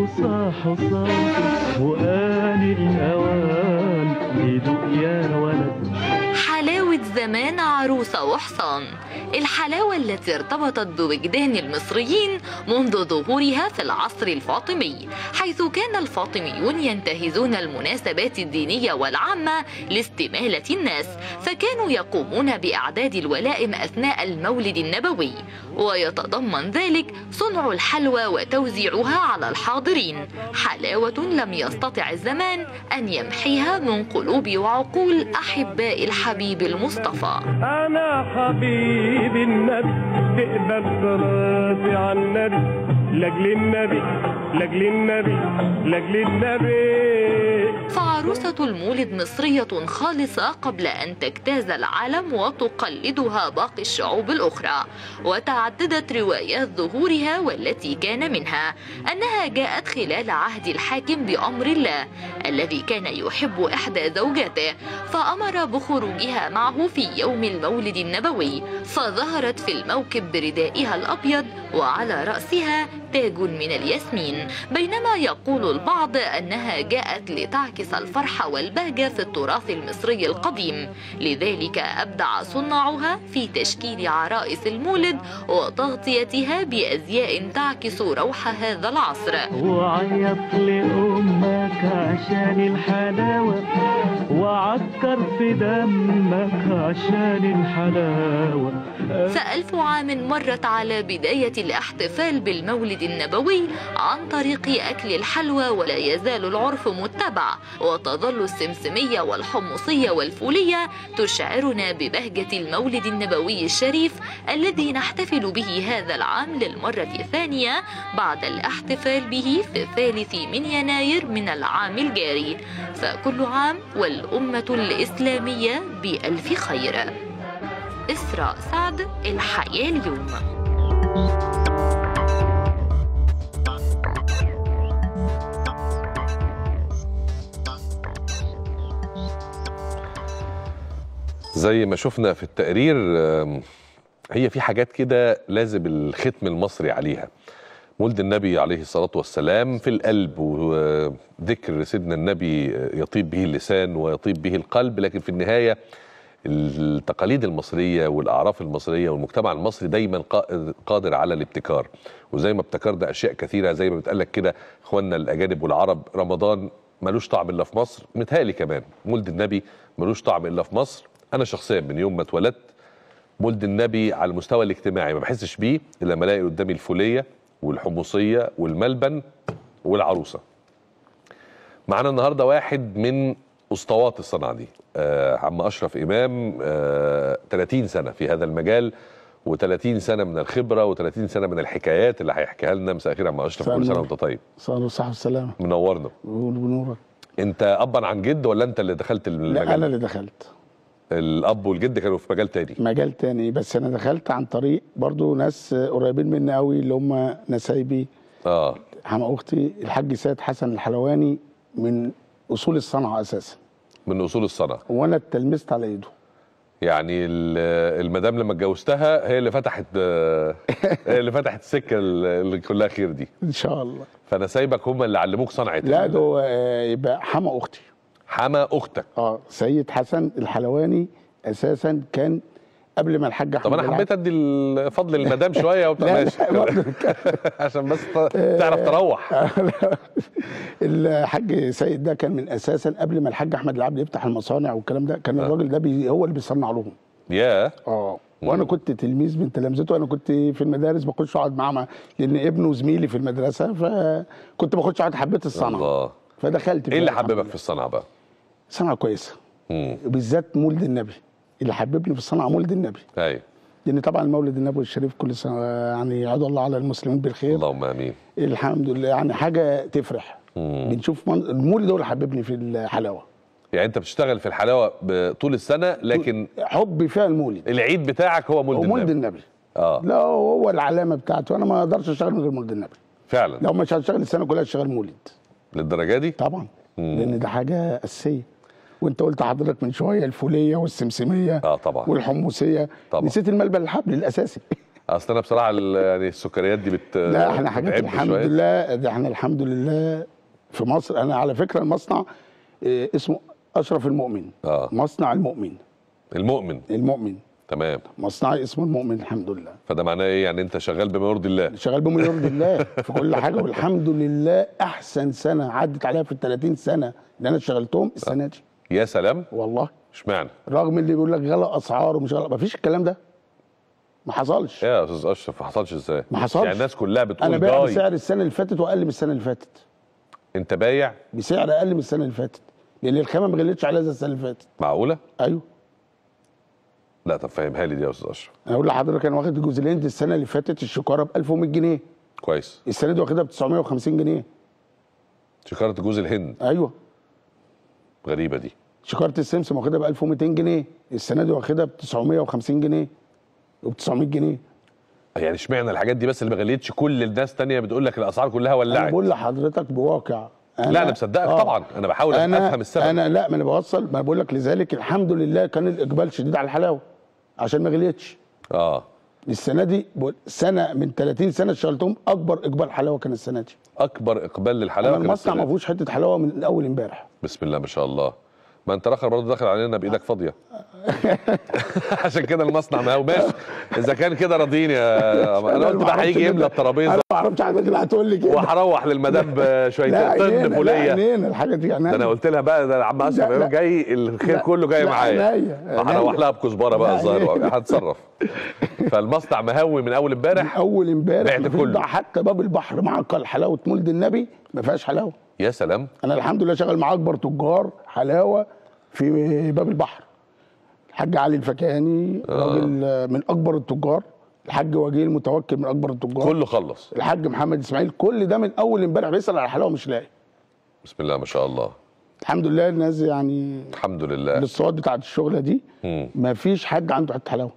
صاح صوته وآن الأوان يدق يا ولد حلاوة زمان عروسة وحصان الحلاوة التي ارتبطت بوجدان المصريين منذ ظهورها في العصر الفاطمي حيث كان الفاطميون ينتهزون المناسبات الدينية والعامة لاستمالة الناس فكانوا يقومون بإعداد الولائم أثناء المولد النبوي ويتضمن ذلك صنع الحلوى وتوزيعها على الحاضرين حلاوة لم يستطع الزمان أن يمحيها من قلوب وعقول أحباء الحبيب المصطفى أنا حبيب النبي تقبل صلاتي على النبي لأجل النبي لأجل النبي لأجل النبي فعروسة المولد مصرية خالصة قبل أن تجتاز العالم وتقلدها باقي الشعوب الأخرى وتعددت روايات ظهورها والتي كان منها أنها جاءت خلال عهد الحاكم بأمر الله الذي كان يحب إحدى زوجاته فأمر بخروجها معه في يوم المولد النبوي فظهرت في الموكب بردائها الأبيض وعلى رأسها تاج من الياسمين بينما يقول البعض أنها جاءت لتعكس الفرح والبهجة في التراث المصري القديم لذلك أبدع صناعها في تشكيل عرائس المولد وتغطيتها بأزياء تعكس روح هذا العصر وعيط لأمك عشان الحلاوة وعكر في دمك عشان الحلاوة فألف عام مرت على بداية الاحتفال بالمولد النبوي عن طريق أكل الحلوى ولا يزال العرف متبع وتظل السمسمية والحمصية والفولية تشعرنا ببهجة المولد النبوي الشريف الذي نحتفل به هذا العام للمرة الثانية بعد الاحتفال به في الثالث من يناير من العام الجاري فكل عام والأمة الإسلامية بألف خير إسراء سعد الحياة اليوم زي ما شفنا في التقرير آم، هي في حاجات كده لازم الختم المصري عليها مولد النبي عليه الصلاة والسلام في القلب وذكر سيدنا النبي يطيب به اللسان ويطيب به القلب لكن في النهاية التقاليد المصرية والأعراف المصرية والمجتمع المصري دايما قا- قادر على الابتكار وزي ما ابتكرنا أشياء كثيرة زي ما بتقالك كده إخواننا الأجانب والعرب رمضان ملوش طعم إلا في مصر متهيألي كمان مولد النبي ملوش طعم إلا في مصر أنا شخصيا من يوم ما اتولدت مولد النبي على المستوى الاجتماعي ما بحسش بيه الا لما الاقي قدامي الفوليه والحمصيه والملبن والعروسه. معانا النهارده واحد من اسطوات الصنعه دي آه عم اشرف امام آه 30 سنه في هذا المجال و30 سنه من الخبره و30 سنه من الحكايات اللي هيحكيها لنا مساء الخير يا عم اشرف كل سنه وانت طيب صار صح والسلامة منورنا قول بنورك انت ابا عن جد ولا انت اللي دخلت المجال لا أنا اللي دخلت الاب والجد كانوا في مجال تاني مجال تاني بس أنا دخلت عن طريق برضو ناس قريبين مني قوي اللي هم نسايبي اه حما أختي الحاج سيد حسن الحلواني من أصول الصنعة أساسا من اصول الصنعه وأنا اتلمست على إيده يعني ال- المدام لما اتجوزتها هي اللي فتحت هي اللي فتحت السكه اللي كلها خير دي إن شاء الله فانا سايبك هم اللي علموك صنعه لا ال- ده آه، يبقى حما أختي حما اختك اه سيد حسن الحلواني أساسا كان قبل ما الحاج أحمد طب انا الع- حبيت ادي الفضل للمدام شويه وبتاع لا، ماشي لا، برضه عشان بس ت- تعرف تروح الحاج سيد ده كان من اساسا قبل ما الحاج احمد العبد يفتح المصانع والكلام ده كان الراجل ده بي هو اللي بيصنع لهم يا اه وانا كنت تلميذ من تلامذته انا كنت في المدارس بخش اقعد معاه مع- لان ابنه زميلي في المدرسه فكنت بخش اقعد حبيت الصنعه الله فدخلت ايه اللي فيها الحمد حببك لله. في الصنعه بقى صنعه كويسه امم بالذات مولد النبي اللي حببني في الصنعه مولد النبي ايوه لان طبعا المولد النبوي الشريف كل سنه يعني يعود الله على المسلمين بالخير اللهم امين الحمد لله يعني حاجه تفرح مم. بنشوف من... المولد هو اللي حببني في الحلاوه يعني انت بتشتغل في الحلاوه ب- طول السنه لكن حبي فيها المولد العيد بتاعك هو مولد ومولد النبي النبي اه لا هو العلامه بتاعته انا ما اقدرش اشتغل من غير مولد النبي فعلا لو مش هشتغل السنه كلها اشتغل مولد للدرجه دي طبعا مم. لان ده حاجه اساسيه وانت قلت حضرتك من شويه الفوليه والسمسميه اه طبعا والحمصيه طبعا. نسيت الملبن الحبل الاساسي اصل انا بصراحه ال- يعني السكريات دي بت لا احنا حاجات بتعب الحمد شوية. لله ده احنا الحمد لله في مصر انا على فكره المصنع اه، اسمه اشرف المؤمن اه مصنع المؤمن المؤمن المؤمن تمام مصنعي اسمه المؤمن الحمد لله فده معناه ايه يعني انت شغال بما يرضي الله شغال بما يرضي الله في كل حاجه والحمد لله احسن سنه عدت عليها في ال 30 سنه اللي انا اشتغلتهم السنه دي يا سلام والله اشمعنى رغم اللي بيقول لك غلى اسعار ومش غلى مفيش الكلام ده ما حصلش يا استاذ اشرف ما حصلش ازاي ما حصلش. يعني الناس كلها انا بتقول بايع جاي بسعر السنه اللي فاتت واقل من السنه اللي فاتت انت بايع بسعر اقل من السنه اللي فاتت لان الخامه ما غلتش عليها زي السنه اللي فاتت معقوله ايوه لا طب فهمها لي دي يا استاذ اشرف انا اقول لحضرتك انا واخد جوز الهند السنه اللي فاتت الشكاره ب 1100 جنيه كويس السنه دي واخدها ب 950 جنيه شكاره جوز الهند ايوه غريبه دي شكاره السمسم واخدها ب 1200 جنيه السنه دي واخدها ب 950 جنيه وب 900 جنيه يعني اشمعنى الحاجات دي بس اللي ما غليتش كل الناس تانية بتقول لك الاسعار كلها انا ولعت بقول لحضرتك بواقع لا انا مصدقك طبعا انا بحاول انا افهم السبب انا لا ما انا بوصل ما بقول لك لذلك الحمد لله كان الاقبال شديد على الحلاوه عشان ما غليتش اه السنه دي بقول- سنه من 30 سنه اشتغلتهم اكبر اقبال حلاوه كان السنه دي اكبر اقبال للحلاوه انا كان المصنع السنة ما دي. فيهوش حته حلاوه من اول امبارح بسم الله ما شاء الله ما انت الاخر برضه داخل علينا بايدك فاضيه عشان كده المصنع ما هو ماشي اذا كان كده راضيين يا انا قلت بقى هيجي يملى الترابيزه انا ما اعرفش حضرتك اللي هتقول لي كده وهروح للمدام لا بشويه طن عينينا لا فوليه عينينا الحاجه دي يعني ده انا قلت لها بقى ده عم اشرف لا، لا. يوم جاي الخير لا، كله جاي لا، معايا عينيا، فهروح عينيا. لها بكزبره بقى لا، الظاهر عينيا. هتصرف فالمصنع مهوي من اول امبارح اول امبارح بعت مفيش كله. ده حتى باب البحر معقل حلاوه مولد النبي ما فيهاش حلاوه يا سلام انا الحمد لله شغال مع اكبر تجار حلاوه في باب البحر الحاج علي الفكاني راجل من اكبر التجار الحاج وجيه المتوكل من اكبر التجار كله خلص الحاج محمد اسماعيل كل ده من اول امبارح بيسال على الحلاوه مش لاقي بسم الله ما شاء الله الحمد لله الناس يعني الحمد لله الاسطوات بتاعت الشغله دي مم. ما فيش حد عنده حته حلاوه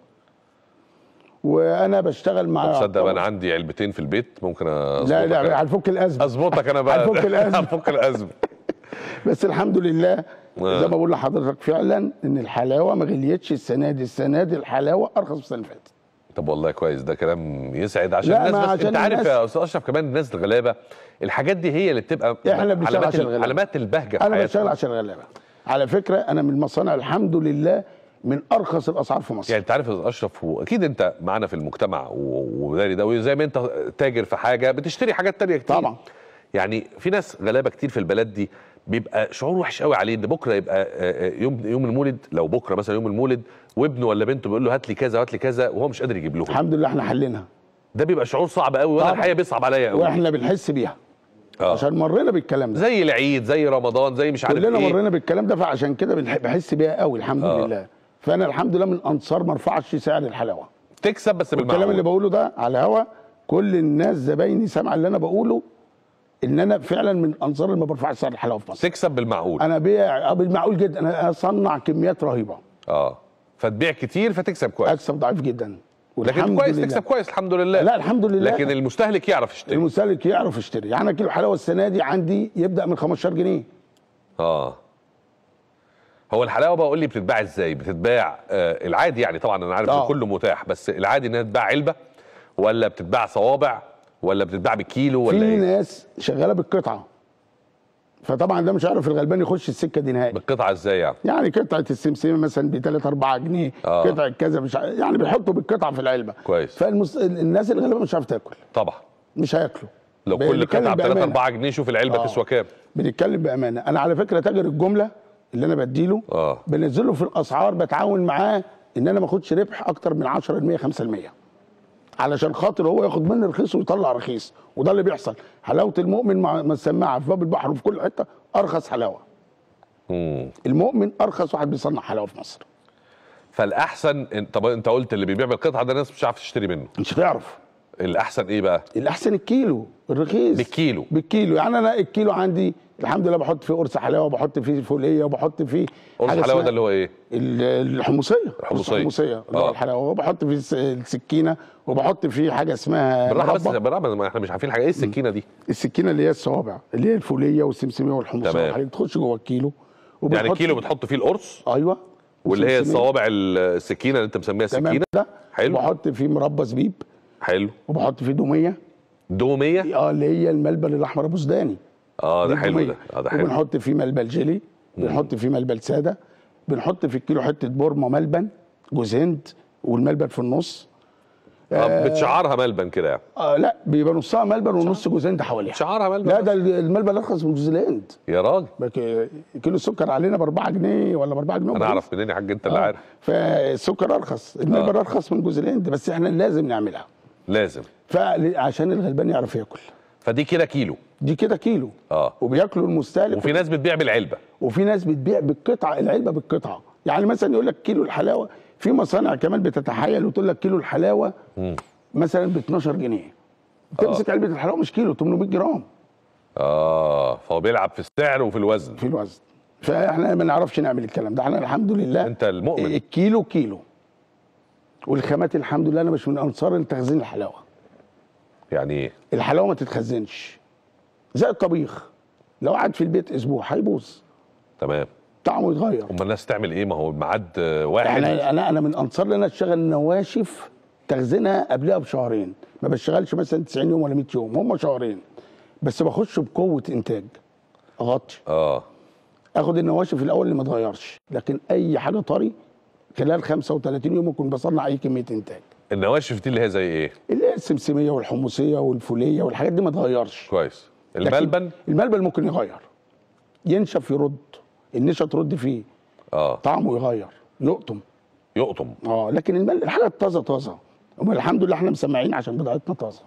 وانا بشتغل مع تصدق انا عندي علبتين في البيت ممكن اظبطك لا لا أنا. هنفك الازمه اظبطك انا بقى هنفك الأزمة. هنفك الازمه بس الحمد لله آه. زي ما بقول لحضرتك فعلا ان الحلاوه ما غليتش السنه دي السنه دي الحلاوه ارخص من السنه اللي فاتت طب والله كويس ده كلام يسعد عشان لا، الناس ما بس عشان انت عارف الناس- يا استاذ اشرف كمان الناس الغلابه الحاجات دي هي اللي بتبقى احنا بنشتغل علامات عشان ال- الغلابة. علامات البهجه في انا حياتهم. بشتغل عشان الغلابه على فكره انا من المصانع الحمد لله من ارخص الاسعار في مصر يعني انت عارف يا أستاذ اشرف واكيد انت معانا في المجتمع و- وداري ده وزي ما انت تاجر في حاجه بتشتري حاجات تانية كتير طبعا. يعني في ناس غلابه كتير في البلد دي بيبقى شعور وحش قوي عليه ان بكره يبقى آه، آه، يوم يوم المولد لو بكره مثلا يوم المولد وابنه ولا بنته بيقول له هات لي كذا هات لي كذا وهو مش قادر يجيب لهم الحمد لله احنا حلينها ده بيبقى شعور صعب قوي وانا طبعا. الحقيقه بيصعب عليا قوي واحنا بنحس بيها آه. عشان مرينا بالكلام ده زي العيد زي رمضان زي مش عارف كلنا ايه مرينا بالكلام ده فعشان كده بنح- بحس بيها قوي الحمد آه. لله فانا الحمد لله من انصار ما ارفعش سعر الحلاوه تكسب بس الكلام اللي بالمعقول بقوله ده على الهوا كل الناس زبايني سامعه اللي انا بقوله ان انا فعلا من انصار اللي ما برفعش سعر الحلاوه في مصر تكسب بالمعقول انا بيع بالمعقول جدا انا اصنع كميات رهيبه اه فتبيع كتير فتكسب كويس اكسب ضعيف جدا لكن والحمد كويس لله. تكسب كويس الحمد لله لا الحمد لله لكن المستهلك يعرف يشتري المستهلك يعرف يشتري يعني أنا كيلو حلاوه السنه دي عندي يبدا من 15 جنيه اه هو الحلاوه بقى قول لي بتتباع ازاي بتتباع آه العادي يعني طبعا انا عارف ان آه. كله متاح بس العادي انها تتباع علبه ولا بتتباع صوابع ولا بتتباع بالكيلو في ولا ايه ناس شغاله بالقطعه فطبعا ده مش عارف الغلبان يخش السكه دي نهائي بالقطعه ازاي يعني يعني قطعه السمسمه مثلا ب 3 4 جنيه آه. قطعه كذا مش ع- يعني بيحطوا بالقطعه في العلبه كويس. فالمس... الناس الغلابه مش عارفه تاكل طبعا مش هياكلوا لو كل بنتكلم قطعه ب 3 بأمانة. 4 جنيه شوف العلبه آه. تسوى كام بنتكلم بامانه انا على فكره تاجر الجمله اللي انا بديله آه. بنزله في الاسعار بتعاون معاه ان انا ما اخدش ربح اكتر من 10% 5% علشان خاطر هو ياخد مني رخيص ويطلع رخيص وده اللي بيحصل حلاوه المؤمن مع ما السماعه في باب البحر وفي كل حته ارخص حلاوه مم. المؤمن ارخص واحد بيصنع حلاوه في مصر فالاحسن إن- طب انت قلت اللي بيبيع بالقطعه ده الناس مش عارف تشتري منه مش هتعرف الاحسن ايه بقى الاحسن الكيلو الرخيص بالكيلو. بالكيلو يعني انا الكيلو عندي الحمد لله بحط فيه قرص حلاوه وبحط فيه فوليه وبحط فيه قرص حاجة الحلاوه اسمها- ده اللي هو ايه ال- الحمصيه الحمصية. الحمصيه اللي هو آه. الحلاوه وبحط فيه الس- السكينه وبحط فيه حاجه اسمها بالراحه بس مربى. بالراحه ما احنا مش عارفين حاجه ايه السكينه دي السكينه اللي هي الصوابع اللي هي الفوليه والسمسميه والحمصيه تمام. والحاجات تخش جوه الكيلو يعني وبنحط- الكيلو بتحط فيه القرص ايوه واللي هي والسمسمية. الصوابع السكينه اللي انت مسميها تمام سكينه ده حلو. بحط فيه مربى زبيب حلو وبحط فيه دوميه دوميه اه اللي هي الملبن الاحمر ابو سوداني اه ده دي حلو الدومية. ده اه ده حلو وبنحط فيه ملبن جيلي بنحط فيه ملبن ساده بنحط في الكيلو حته بورما ملبن جوز هند والملبن في النص آه بتشعرها ملبن كده يعني آه لا بيبقى نصها ملبن ونص جوز هند حواليها شعرها ملبن لا بس. ده الملبن ارخص من جوز الهند يا راجل بك- كيلو السكر علينا ب 4 جنيه ولا ب 4 جنيه انا ونص. اعرف منين يا حاج انت اللي آه. عارف فالسكر ارخص الملبن ارخص من جوز الهند بس احنا لازم نعملها لازم فعشان الغلبان يعرف ياكل فدي كده كيلو دي كده كيلو اه وبياكلوا المستهلك وفي ناس بتبيع بالعلبه وفي ناس بتبيع بالقطعه العلبه بالقطعه يعني مثلا يقول لك كيلو الحلاوه في مصانع كمان بتتحايل وتقول لك كيلو الحلاوه مثلا ب 12 جنيه تمسك علبه الحلاوه مش كيلو 800 جرام اه فهو بيلعب في السعر وفي الوزن في الوزن فاحنا ما نعرفش نعمل الكلام ده احنا الحمد لله انت المؤمن الكيلو كيلو والخامات الحمد لله انا مش من انصار تخزين الحلاوه يعني ايه الحلاوه ما تتخزنش زي الطبيخ لو قعد في البيت اسبوع هيبوظ تمام طعمه يتغير هم الناس تعمل ايه ما هو الميعاد آه، واحد احنا انا انا من انصار ان انا اشتغل نواشف تخزينها قبلها بشهرين ما بشتغلش مثلا 90 يوم ولا 100 يوم هم شهرين بس بخش بقوه انتاج اغطي اه اخد النواشف الاول اللي ما اتغيرش لكن اي حاجه طري خلال 35 يوم اكون بصنع اي كميه انتاج النواشف دي اللي هي زي ايه اللي هي السمسميه والحمصيه والفوليه والحاجات دي ما اتغيرش كويس لكن الملبن الملبن ممكن يغير ينشف يرد النشا ترد فيه اه طعمه يغير يقطم يقطم اه لكن المل... الحاجه الطازه طازه والحمد لله احنا مسمعين عشان بضاعتنا طازه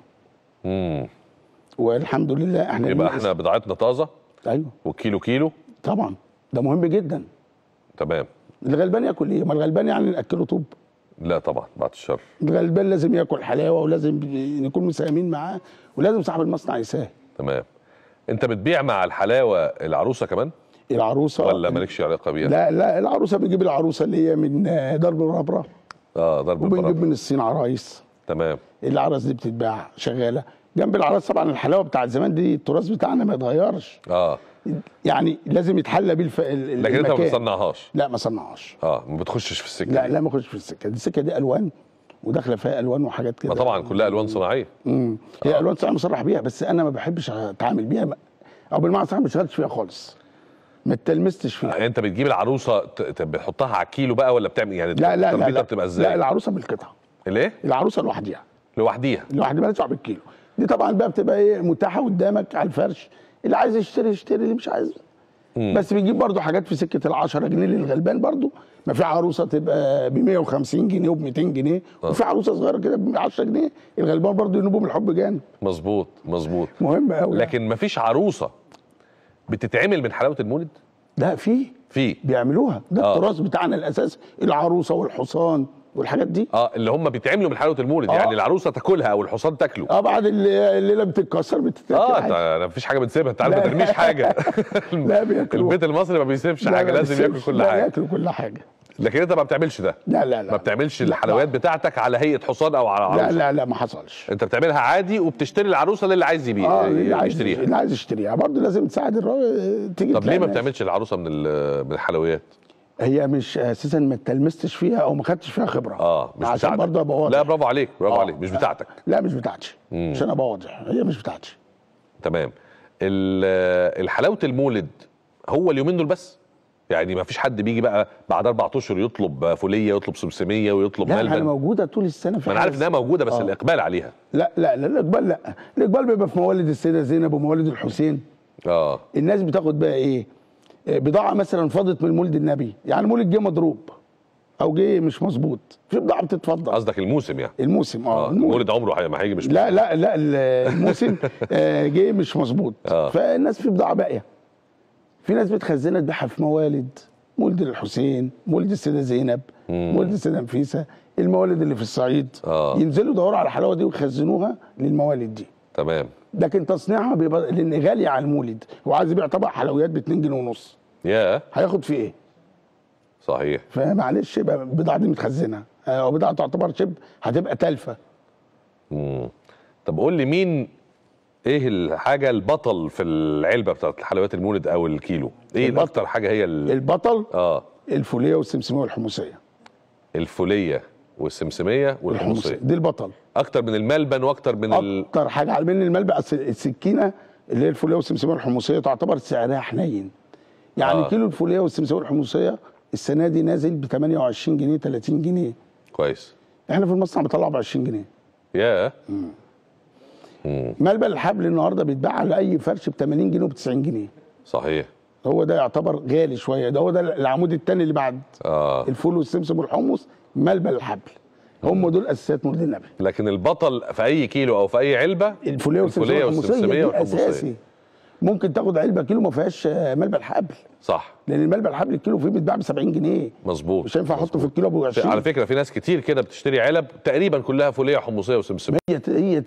امم والحمد لله احنا يبقى لينا احنا بضاعتنا طازه ايوه وكيلو كيلو طبعا ده مهم جدا تمام الغلبان ياكل ايه؟ ما الغلبان يعني ناكله طوب لا طبعا بعد الشر الغلبان لازم ياكل حلاوه ولازم نكون مساهمين معاه ولازم صاحب المصنع يساهم تمام انت بتبيع مع الحلاوه العروسه كمان العروسه ولا مالكش علاقه بيها لا لا العروسه بنجيب العروسه اللي هي من آه، درب الربره اه ضرب وبنجيب البرد من الصين عرايس تمام العرس دي بتتباع شغاله جنب العرس طبعا الحلاوه بتاعت زمان دي التراث بتاعنا ما يتغيرش اه يعني لازم يتحلى بيه الف... ال- لكن انت ما المكان. بتصنعهاش لا ما صنعهاش اه ما بتخشش في السكه لا دي. لا ما اخش في السكه دي السكه دي الوان وداخله فيها الوان وحاجات كده ما طبعا كلها الوان صناعيه امم هي الوان صحيح مصرح بيها بس انا ما بحبش اتعامل بيها او بالمعنى صح ما اشتغلتش فيها خالص ما اتلمستش فيها يعني انت بتجيب العروسه ت- ت- بتحطها على الكيلو بقى ولا بتعمل يعني لا لا لا التربيطه لا بتبقى لا ازاي العروسه بالقطعه الايه العروسه لوحديها لوحديها لوحدها مالهاش دعوه بالكيلو دي طبعا بقى بتبقى ايه متاحه قدامك على الفرش اللي عايز يشتري يشتري اللي مش عايز بس بيجيب برضو حاجات في سكه ال 10 جنيه للغلبان برضو ما في عروسه تبقى ب 150 جنيه وب 200 جنيه وفي عروسه صغيره كده ب 10 جنيه الغلبان برضو ينوبوا من الحب جانب مظبوط مظبوط مهم قوي لكن مفيش عروسه بتتعمل من حلاوه المولد لا في في بيعملوها ده آه. التراث بتاعنا الاساسي العروسه والحصان والحاجات دي اه اللي هم بيتعملوا من حلاوه المولد آه. يعني العروسه تاكلها او الحصان تاكله اه بعد اللي- الليله بتتكسر بتتاكل اه عادي. انت أنا مفيش حاجه بنسيبها انت عارف ما لا. ترميش حاجه لا بياكلوها. البيت المصري ما بيسيبش لا، حاجه لا، لازم ياكل بيسيبش. كل لا، حاجه ياكلوا كل حاجه لكن انت ما بتعملش ده لا لا لا ما بتعملش لا، الحلويات لا. بتاعتك على هيئه حصان او على لا عروسه لا لا ما حصلش انت بتعملها عادي وبتشتري العروسه اللي عايز يبيع اه اللي عايز يشتريها اللي عايز يشتريها برضه لازم تساعد الراجل تيجي طب تلاقي ليه ما ناس. بتعملش العروسه من ال- من الحلويات هي مش اساسا ما تلمستش فيها او ما خدتش فيها خبره اه مش عشان بتاعتك برضه ابقى واضح لا برافو عليك برافو آه. عليك مش بتاعتك لا مش بتاعتي مم. عشان ابقى واضح هي مش بتاعتي تمام ال- الحلاوه المولد هو اليومين دول بس يعني ما فيش حد بيجي بقى بعد اربع اشهر يطلب فوليه ويطلب سمسميه ويطلب لا انا ملبن موجوده طول السنه في ما انا عارف حاجة. انها موجوده بس آه. الاقبال عليها لا لا لا الاقبال لا الاقبال بيبقى في موالد السيده زينب وموالد الحسين اه الناس بتاخد بقى ايه آه، بضاعه مثلا فاضت من مولد النبي يعني مولد جه مضروب او جه مش مظبوط في بضاعه بتتفضل قصدك الموسم يعني الموسم اه اه المولد. المولد عمره هي- ما هيجي مش لا لا لا الموسم آه، جه مش مظبوط آه. فالناس في بضاعه باقيه في ناس بتخزنها تبيعها في موالد مولد الحسين مولد السيده زينب مولد السيده نفيسه الموالد اللي في الصعيد آه. ينزلوا يدوروا على الحلاوه دي ويخزنوها للموالد دي تمام لكن تصنيعها بيبقى لان غاليه على المولد هو عايز يبيع طبق حلويات ب 2 جنيه ونص يا هياخد فيه ايه؟ صحيح فمعلش يبقى البضاعه دي متخزنه او بضاعه تعتبر شبه هتبقى تلفه مم. طب قول لي مين ايه الحاجه البطل في العلبه بتاعت الحلويات المولد او الكيلو ايه البطل. اكتر حاجه هي ال... البطل اه الفوليه والسمسميه والحمصيه الفوليه والسمسميه والحمصيه دي البطل اكتر من الملبن واكتر من ال... اكتر حاجه على من الملبق أصل السكينه اللي هي الفوليه والسمسميه والحمصيه تعتبر سعرها حنين يعني آه. آه. كيلو الفوليه والسمسميه والحمصيه السنه دي نازل ب 28 جنيه 30 جنيه كويس احنا في المصنع بنطلعه ب 20 جنيه يا ملبق الحبل النهارده بيتباع على اي فرش ب 80 جنيه وب 90 جنيه صحيح هو ده يعتبر غالي شويه ده هو ده العمود الثاني اللي بعد اه الفول والسمسم والحمص ملبق الحبل هم دول اساسيات مولد النبي لكن البطل في اي كيلو او في اي علبه الفوليه والسمسميه الفولية والحمصيه والسمسمية دي والحمصية. اساسي ممكن تاخد علبه كيلو ما فيهاش آه، ملبق الحبل صح لان الملبق الحبل الكيلو فيه بيتباع ب 70 جنيه مظبوط مش هينفع احطه في مظبوط. الكيلو ابو 20 على فكره في ناس كتير كده بتشتري علب تقريبا كلها فوليه وحمصيه وسمسميه هي هي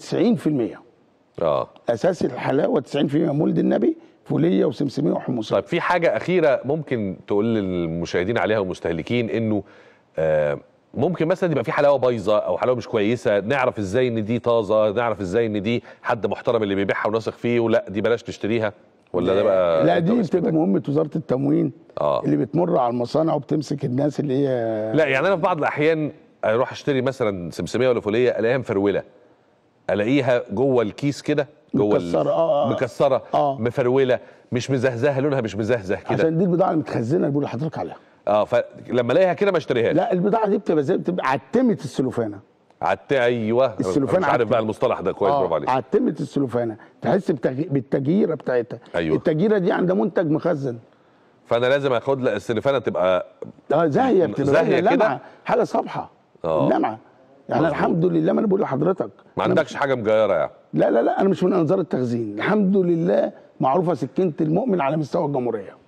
90% اه اساس الحلاوه 90% مولد النبي فوليه وسمسميه وحمصيه طيب في حاجه اخيره ممكن تقول للمشاهدين عليها والمستهلكين انه آه ممكن مثلا يبقى في حلاوه بايظه او حلاوه مش كويسه نعرف ازاي ان دي طازه نعرف ازاي ان دي حد محترم اللي بيبيعها ونثق فيه ولا دي بلاش نشتريها ولا ده بقى لا أنت دي واسمك؟ بتبقى مهمه وزاره التموين آه. اللي بتمر على المصانع وبتمسك الناس اللي هي لا يعني انا في بعض الاحيان اروح اشتري مثلا سمسميه ولا فوليه الاقيها مفروله الاقيها جوه الكيس كده جوه ال- مكسرة، آه، آه. مكسره آه. مفروله مش مزهزهه لونها مش مزهزه كده عشان دي البضاعه اللي متخزنه اللي بقول لحضرتك عليها اه فلما الاقيها كده ما اشتريهاش لا البضاعه دي بتبقى زي بتبقى عتمه السلوفانه عت ايوه السلوفان مش عارف عتم. بقى المصطلح ده كويس برافو عليك عتمه السلوفانه تحس بتغ... بالتجيره بتاعتها أيوة. التجيره دي عندها منتج مخزن فانا لازم اخد لا السلفانه تبقى اه زاهيه بتبقى زاهية لمعة، كده؟ حاجه صبحه آه. لمعه يعني مظبوط. الحمد لله ما انا بقول لحضرتك ما أنا عندكش حاجه مجيره يعني مش- لا لا لا انا مش من انظار التخزين الحمد لله معروفه سكينه المؤمن على مستوى الجمهوريه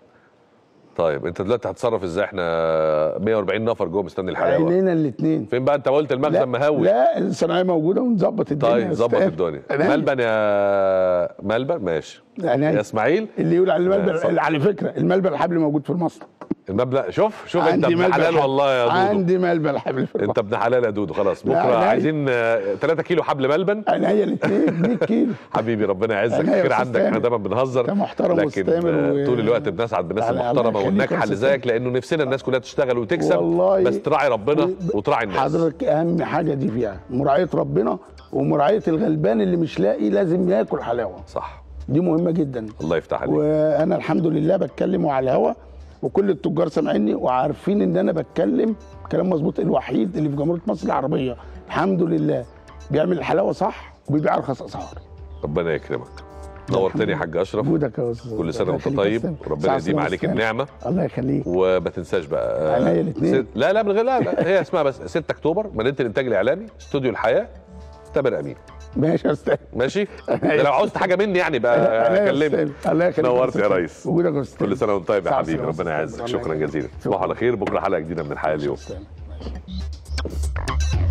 طيب انت دلوقتي هتصرف ازاي احنا 140 نفر جوه مستني الحلاوه عينينا الاثنين فين بقى انت قلت المخزن مهوي لا الصناعيه موجوده ونظبط الدنيا طيب يا ظبط أستاذ. الدنيا عينيا. ملبن يا ملبن ماشي عينيا. يا اسماعيل اللي يقول على آه، الملبن صح. على فكره الملبن الحبل موجود في المصنع المبلغ شوف شوف انت عندي ابن ملبن حلال حبل. والله يا دودو عندي ملبن الحبل في انت المصنع ابن حلال يا دودو خلاص لا، بكره لا. عايزين 3 كيلو حبل ملبن عينيا الاثنين 100 كيلو حبيبي ربنا يعزك عينيا يا خير أستاذ عندك احنا تامر. دايما بنهزر أنت محترم لكن ومستمر آه، و- طول الوقت بنسعد بالناس على- الله المحترمه يخليك والناجحه يا اللي أستاذ زيك لانه نفسنا الناس كلها تشتغل وتكسب والله بس تراعي ربنا و- وتراعي الناس حضرتك اهم حاجه دي فيها مراعيه ربنا ومراعيه الغلبان اللي مش لاقي لازم ياكل حلاوه صح دي مهمه جدا الله يفتح عليك وانا الحمد لله بتكلم على الهوا وكل التجار سامعيني وعارفين ان انا بتكلم كلام مظبوط الوحيد اللي في جمهوريه مصر العربيه الحمد لله بيعمل الحلاوه صح وبيبيع ارخص اسعار ربنا يكرمك نورتني يا حاج اشرف وجودك يا استاذ كل سنه الله وانت يخليك طيب يا أستاذ. وربنا ساعة يديم سنة عليك وسنة. النعمه الله يخليك وما تنساش بقى آه، عينيا الاتنين. ست- لا لا من غير لا, لا هي اسمها بس 6 اكتوبر مدينه الانتاج الاعلامي استوديو الحياه تامر امين ماشي يا استاذ ماشي ده لو عاوزت حاجه مني يعني بقى عينيا يا كلمني أستاذ. الله يخليك نورت يا أستاذ. ريس. وجودك يا استاذ كل سنه وانت طيب يا ساعة حبيبي سنة ربنا وأنت يعزك طيب. شكرا الله جزيلا يخليك. تصبحوا على خير بكره حلقه جديده من الحياه اليوم شكراً.